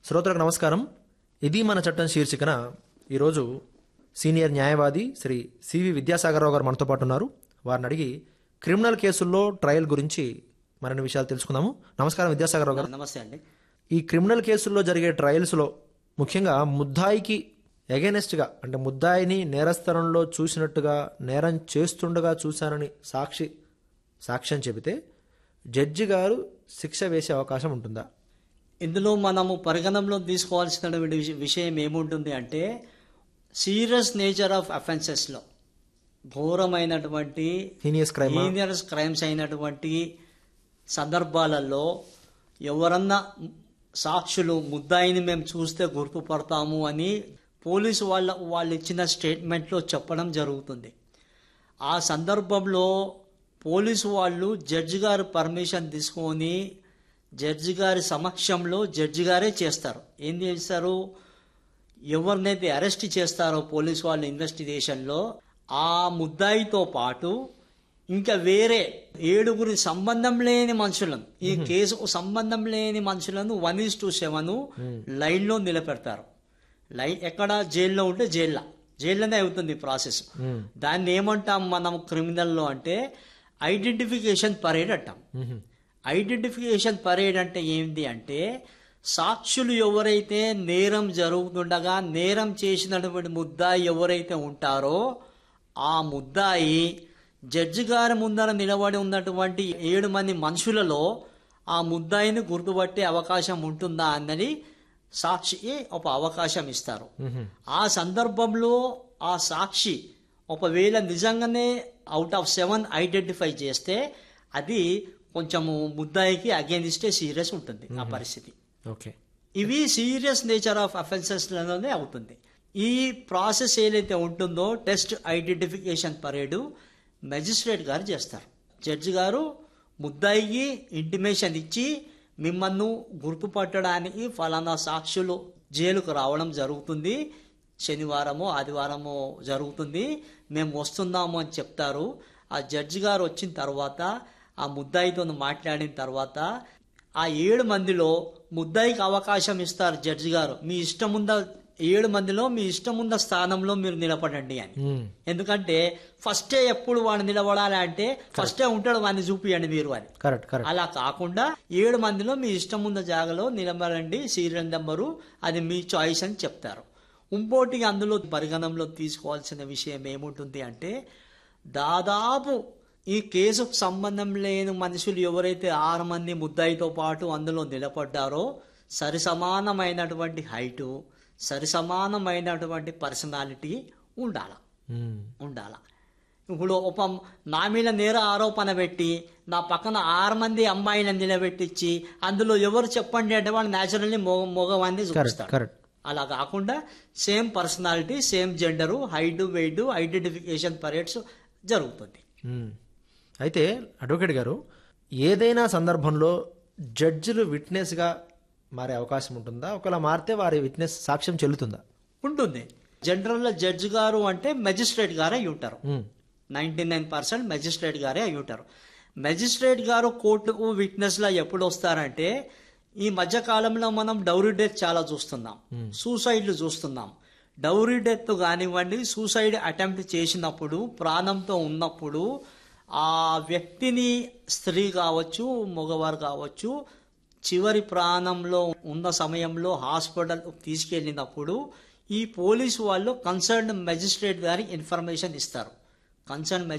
శ్రోతలకు నమస్కారం ఇది మన చట్టం శీర్షికన ఈరోజు సీనియర్ న్యాయవాది శ్రీ సివి విద్యాసాగరరావు గారు మనతో పాటు ఉన్నారు వారిని అడిగి క్రిమినల్ కేసుల్లో ట్రయల్ గురించి మరిన్ని విషయాలు తెలుసుకుందాము నమస్కారం విద్యాసాగరరావు గారు నమస్తే అండి ఈ క్రిమినల్ కేసుల్లో జరిగే ట్రయల్స్లో ముఖ్యంగా ముద్దాయికి ఎగెనెస్ట్గా అంటే ముద్దాయిని నేరస్థలంలో చూసినట్టుగా నేరం చేస్తుండగా చూశానని సాక్షి సాక్ష్యం చెబితే జడ్జి గారు శిక్ష వేసే అవకాశం ఉంటుందా ఇందులో మనము పరిగణనలో తీసుకోవాల్సిన విష- విషయం ఏముంటుంది అంటే సీరియస్ నేచర్ ఆఫ్ అఫెన్సెస్లో ఘోరమైనటువంటి హీనియస్ క్రైమ్ సీనియర్స్ క్రైమ్స్ అయినటువంటి సందర్భాలలో ఎవరన్నా సాక్షులు ముద్దాయిని మేము చూస్తే గుర్తుపడతాము అని పోలీసు వాళ్ళ వాళ్ళు ఇచ్చిన స్టేట్మెంట్లో చెప్పడం జరుగుతుంది ఆ సందర్భంలో పోలీసు వాళ్ళు జడ్జి గారు పర్మిషన్ తీసుకొని జడ్జి గారి సమక్షంలో జడ్జి గారే చేస్తారు ఏం చేస్తారు ఎవరినైతే అరెస్ట్ చేస్తారో పోలీసు వాళ్ళు ఇన్వెస్టిగేషన్లో ఆ ముద్దాయితో పాటు ఇంకా వేరే ఏడుగురి సంబంధం లేని మనుషులను ఈ కేసుకు సంబంధం లేని మనుషులను వన్ ఈస్ టు సెవెన్ లైన్లో నిలబెడతారు లైన్ ఎక్కడ జైల్లో ఉంటే జైల్లో జైల్లోనే అవుతుంది ప్రాసెస్ దాన్ని ఏమంటాం మనం క్రిమినల్లో అంటే ఐడెంటిఫికేషన్ పరేడ్ అంటాం ఐడెంటిఫికేషన్ పరేడ్ అంటే ఏంటి అంటే సాక్షులు ఎవరైతే నేరం జరుగుతుండగా నేరం చేసినటువంటి ముద్దాయి ఎవరైతే ఉంటారో ఆ ముద్దాయి జడ్జి గారి ముందర నిలబడి ఉన్నటువంటి ఏడు మంది మనుషులలో ఆ ముద్దాయిని గుర్తుపట్టే అవకాశం ఉంటుందా అన్నది సాక్షికి ఒక అవకాశం ఇస్తారు ఆ సందర్భంలో ఆ సాక్షి ఒకవేళ నిజంగానే అవుట్ ఆఫ్ సెవెన్ ఐడెంటిఫై చేస్తే అది కొంచెము ముద్దాయికి అగేనిస్టే సీరియస్ ఉంటుంది ఆ పరిస్థితి ఓకే ఇవి సీరియస్ నేచర్ ఆఫ్ అఫెన్సెస్లోనే అవుతుంది ఈ ప్రాసెస్ ఏదైతే ఉంటుందో టెస్ట్ ఐడెంటిఫికేషన్ పరేడు మెజిస్ట్రేట్ గారు చేస్తారు జడ్జి గారు ముద్దాయికి ఇంటిమేషన్ ఇచ్చి మిమ్మల్ని గుర్తుపట్టడానికి ఫలానా సాక్షులు జైలుకు రావడం జరుగుతుంది శనివారము ఆదివారము జరుగుతుంది మేము వస్తున్నాము అని చెప్తారు ఆ జడ్జి గారు వచ్చిన తర్వాత ఆ ముద్దాయితో మాట్లాడిన తర్వాత ఆ ఏడు మందిలో ముద్దాయికి అవకాశం ఇస్తారు జడ్జి గారు మీ ఇష్టం ఉందా ఏడు మందిలో మీ ఇష్టం ఉన్న స్థానంలో మీరు నిలబడండి అని ఎందుకంటే ఫస్టే ఎప్పుడు వాడు నిలబడాలి అంటే ఫస్టే ఉంటాడు వాడిని చూపియండి మీరు అని కరెక్ట్ కరెక్ట్ అలా కాకుండా ఏడు మందిలో మీ ఇష్టం ఉన్న జాగాలో నిలబడండి సీరియల్ నెంబరు అది మీ చాయిస్ అని చెప్తారు ఇంకోటి అందులో పరిగణనలో తీసుకోవాల్సిన విషయం ఏముంటుంది అంటే దాదాపు ఈ కేసుకు సంబంధం లేని మనుషులు ఎవరైతే ఆరు మంది ముద్దాయితో పాటు అందులో నిలబడ్డారో సరి సమానమైనటువంటి హైటు సరి సమానమైనటువంటి పర్సనాలిటీ ఉండాలి ఉండాల ఇప్పుడు ఒక నా మీద నేర ఆరోపణ పెట్టి నా పక్కన ఆరు మంది అమ్మాయిలను నిలబెట్టించి అందులో ఎవరు చెప్పండి అంటే వాళ్ళు న్యాచురల్లీ మొగ మగవాన్ని కరెక్ట్ చూపిస్తాడు కరెక్ట్ అలా కాకుండా same personality same gender height weight identification parades జరుగుతుంది మ్మ్. అయితే అడ్వకేట్ గారు ఏదైనా సందర్భంలో జడ్జిలు విట్నెస్గా మారే అవకాశం ఉంటుందా ఒకవేళ మారితే వారి విట్నెస్ సాక్ష్యం చెల్లుతుందా ఉంటుంది జనరల్లో జడ్జి గారు అంటే మెజిస్ట్రేట్ గారే అయి ఉంటారు మ్మ్. నైంటీ నైన్ పర్సెంట్ మెజిస్ట్రేట్ గారే అయి ఉంటారు మెజిస్ట్రేట్ గారు కోర్టుకు విట్నెస్లా ఎప్పుడు వస్తారంటే ఈ మధ్య కాలంలో మనం డౌరీ డెత్ చాలా చూస్తున్నాం సూసైడ్లు చూస్తున్నాం డౌరీ డెత్ కానివ్వండి సూసైడ్ అటెంప్ట్ చేసినప్పుడు ప్రాణంతో ఉన్నప్పుడు ఆ వ్యక్తిని స్త్రీ కావచ్చు మగవారు కావచ్చు చివరి ప్రాణంలో ఉన్న సమయంలో హాస్పిటల్ తీసుకెళ్ళినప్పుడు ఈ పోలీసు వాళ్ళు కన్సర్న్ మెజిస్ట్రేట్ గారికి ఇన్ఫర్మేషన్ ఇస్తారు కన్సర్న్